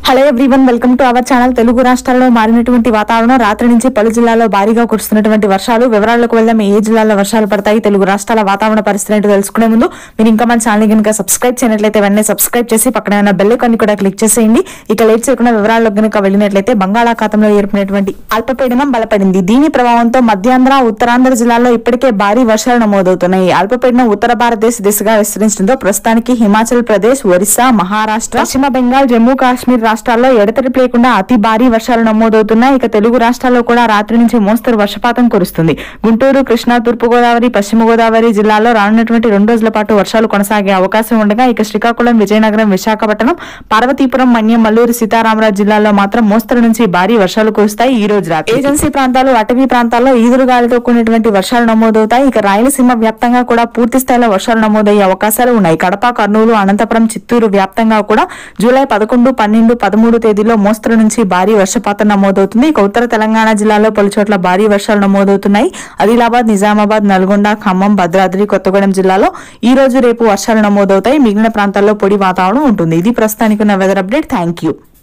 hello everyone welcome to our channel Telugu రాష్ట్రాల్లో మారినటువంటి వాతావరణం రాత్రి నుంచి పలు జిల్లాల్లో భారీగా కురుస్తున్నటువంటి వర్షాలు వివరాలకు వెళ్దాం ఏ జిల్లాల్లో వర్షాలు పడతాయి తెలుగు రాష్ట్రాల వాతావరణ పరిస్థితి ఏంటో తెలుసుకునే ముందు మీరు ఇంకా మన ఛానల్ కనుక సబ్స్క్రైబ్ చేయనట్లయితే వెంటనే సబ్స్క్రైబ్ చేసి పక్కన ఉన్న బెల్ ఐకాన్ కూడా క్లిక్ చేసేయండి ఇక లేట్ చేయకుండా వివరాల్లో కనుక వెళ్ళినట్లయితే బంగాళాఖాతంలో ఏర్పడినటువంటి అల్పపీడనం బలపడింది దీని ప్రభావంతో మధ్యాంధ్ర ఉత్తరాంధ్ర జిల్లాల్లో ఇప్పటికే భారీ వర్షాలు నమోదవుతున్నాయి అల్పపీడనం ఉత్తర భారతదేశ దిశగా విస్తరించడంతో ప్రస్తుతానికి హిమాచల్ ప్రదేశ్ ఒరిస్సా మహారాష్ట్ర పశ్చిమ బెంగాల్ జమ్మూ కాశ్మీర్ రాష్ట్రాల్లో ఎడతెరిపి లేకుండా అతి భారీ వర్షాలు నమోదవుతున్నాయి ఇక తెలుగు రాష్ట్రాల్లో కూడా రాత్రి నుంచి మోస్తరు వర్షపాతం కురుస్తుంది గుంటూరు కృష్ణా తూర్పు గోదావరి పశ్చిమ గోదావరి జిల్లాల్లో రానున్నటువంటి రెండు రోజుల పాటు వర్షాలు కొనసాగే అవకాశం ఉండగా ఇక శ్రీకాకుళం విజయనగరం విశాఖపట్నం పార్వతీపురం మన్యం మల్లూరు సీతారామరాజు జిల్లాల్లో మాత్రం మోస్తరు నుంచి భారీ వర్షాలు కురుస్తాయి ఈ రోజు రాత్రి ఏజెన్సీ ప్రాంతాలు అటవీ ప్రాంతాల్లో ఈదురు గాలితో కూడినటువంటి వర్షాలు నమోదవుతాయి ఇక రాయలసీమ వ్యాప్తంగా కూడా పూర్తి స్థాయిలో వర్షాలు నమోదయ్యే అవకాశాలు ఉన్నాయి కడప కర్నూలు అనంతపురం చిత్తూరు వ్యాప్తంగా కూడా జూలై పదకొండు పన్నెండు పదమూడు తేదీలో మోస్తరు నుంచి భారీ వర్షపాతం నమోదవుతుంది ఇక ఉత్తర తెలంగాణ జిల్లాలో పలు చోట్ల భారీ వర్షాలు నమోదవుతున్నాయి ఆదిలాబాద్ నిజామాబాద్ నల్గొండ ఖమ్మం భద్రాద్రి కొత్తగూడెం జిల్లాలో ఈ రోజు రేపు వర్షాలు నమోదవుతాయి మిగిలిన ప్రాంతాల్లో పొడి వాతావరణం ఉంటుంది ఇది ప్రస్తుతానికి ఉన్న వెదర్ అప్డేట్ థ్యాంక్ యూ